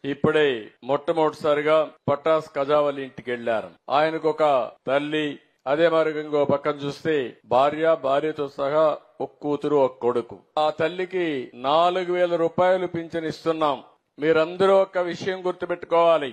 ఇప్పుడే మొట్టమొదటిసారిగా పటాస్ కజావలి ఇంటికి వెళ్లారు ఆయనకు ఒక తల్లి అదే మరి ఇంకో పక్కన చూస్తే భార్య భార్యతో సహా ఒక కూతురు ఒక కొడుకు ఆ తల్లికి నాలుగు వేల రూపాయలు పింఛన్ ఇస్తున్నాం మీరందరూ ఒక విషయం గుర్తుపెట్టుకోవాలి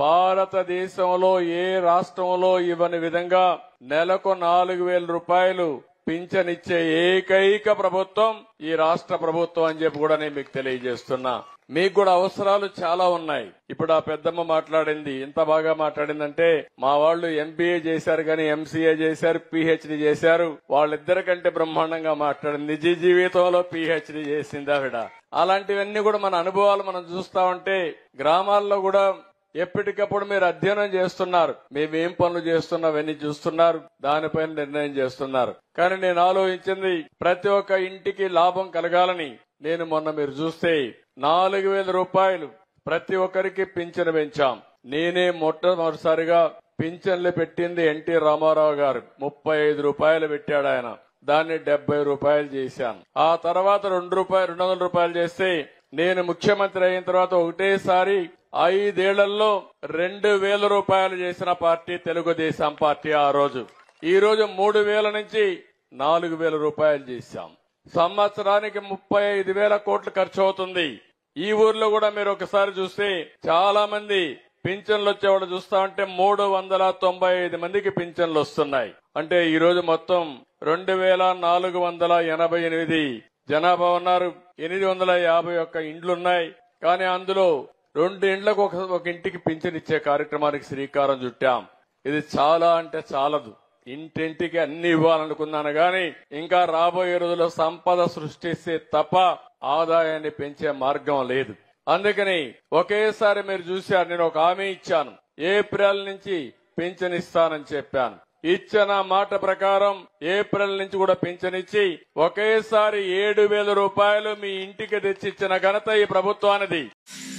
భారతదేశంలో ఏ రాష్ట్రంలో ఇవ్వని విధంగా నెలకు నాలుగు వేల రూపాయలు పింఛనిచ్చే ఏకైక ప్రభుత్వం ఈ రాష్ట్ర ప్రభుత్వం అని చెప్పి కూడా నేను మీకు తెలియజేస్తున్నా మీకు కూడా అవసరాలు చాలా ఉన్నాయి ఇప్పుడు ఆ పెద్దమ్మ మాట్లాడింది ఎంత బాగా మాట్లాడిందంటే మా వాళ్ళు ఎంబీఏ చేశారు కానీ ఎంసీఏ చేశారు పిహెచ్డి చేశారు వాళ్ళిద్దరికంటే బ్రహ్మాండంగా మాట్లాడింది నిజ జీవితంలో పిహెచ్డి చేసింది ఆవిడ అలాంటివన్నీ కూడా మన అనుభవాలు మనం చూస్తా ఉంటే గ్రామాల్లో కూడా ఎప్పటికప్పుడు మీరు అధ్యయనం చేస్తున్నారు మేమేం పనులు చేస్తున్నామని చూస్తున్నారు దానిపైన నిర్ణయం చేస్తున్నారు కానీ నేను ఆలోచించింది ప్రతి ఒక్క ఇంటికి లాభం కలగాలని నేను మొన్న మీరు చూస్తే నాలుగు వేల రూపాయలు ప్రతి ఒక్కరికి పింఛను పెంచాం నేనే మొట్టమొదటిసారిగా పింఛన్లు పెట్టింది ఎన్టీ రామారావు గారు ముప్పై ఐదు రూపాయలు పెట్టాడు ఆయన దాన్ని డెబ్బై రూపాయలు చేశాను ఆ తర్వాత రెండు రూపాయలు రెండు వందల రూపాయలు చేస్తే నేను ముఖ్యమంత్రి అయిన తర్వాత ఒకటేసారి ఐదేళ్లలో రెండు వేల రూపాయలు చేసిన పార్టీ తెలుగుదేశం పార్టీ ఆ రోజు ఈ రోజు మూడు వేల నుంచి నాలుగు వేల రూపాయలు చేశాం సంవత్సరానికి ముప్పై ఐదు వేల కోట్లు ఖర్చు అవుతుంది ఈ ఊర్లో కూడా మీరు ఒకసారి చూస్తే చాలా మంది పింఛన్లు వచ్చేవాళ్ళు చూస్తా ఉంటే మూడు వందల తొంభై ఐదు మందికి పింఛన్లు వస్తున్నాయి అంటే ఈ రోజు మొత్తం రెండు వేల నాలుగు వందల ఎనభై ఎనిమిది జనాభా ఉన్నారు ఎనిమిది వందల యాభై ఒక్క ఇండ్లున్నాయి కానీ అందులో రెండు ఇండ్లకు ఒక ఒక ఇంటికి పింఛన్ ఇచ్చే కార్యక్రమానికి శ్రీకారం చుట్టాం ఇది చాలా అంటే చాలదు ఇంటింటికి అన్ని ఇవ్వాలనుకున్నాను గాని ఇంకా రాబోయే రోజుల్లో సంపద సృష్టిస్తే తప్ప ఆదాయాన్ని పెంచే మార్గం లేదు అందుకని ఒకేసారి మీరు చూశారు నేను ఒక హామీ ఇచ్చాను ఏప్రిల్ నుంచి పింఛన్ ఇస్తానని చెప్పాను ఇచ్చిన మాట ప్రకారం ఏప్రిల్ నుంచి కూడా పింఛనిచ్చి ఒకేసారి ఏడు వేల రూపాయలు మీ ఇంటికి తెచ్చిచ్చిన ఘనత ఈ ప్రభుత్వానిది